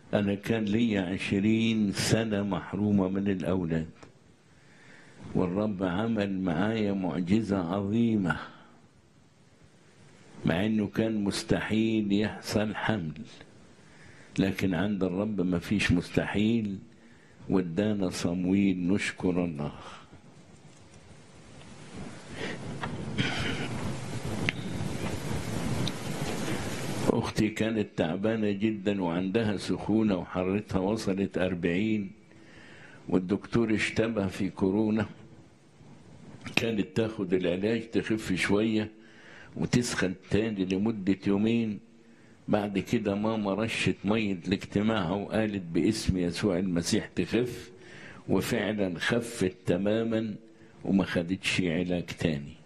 أنا كان لي عشرين سنة محرومة من الأولاد والرب عمل معايا معجزة عظيمة مع إنه كان مستحيل يحصل حمل لكن عند الرب ما فيش مستحيل وادانا صمويل نشكر الله أختي كانت تعبانة جدا وعندها سخونة وحرتها وصلت أربعين والدكتور اشتبه في كورونا كانت تاخد العلاج تخف شوية وتسخن تاني لمدة يومين بعد كده ماما رشت مية الاجتماع وقالت باسم يسوع المسيح تخف وفعلا خفت تماما وما خدتش علاج تاني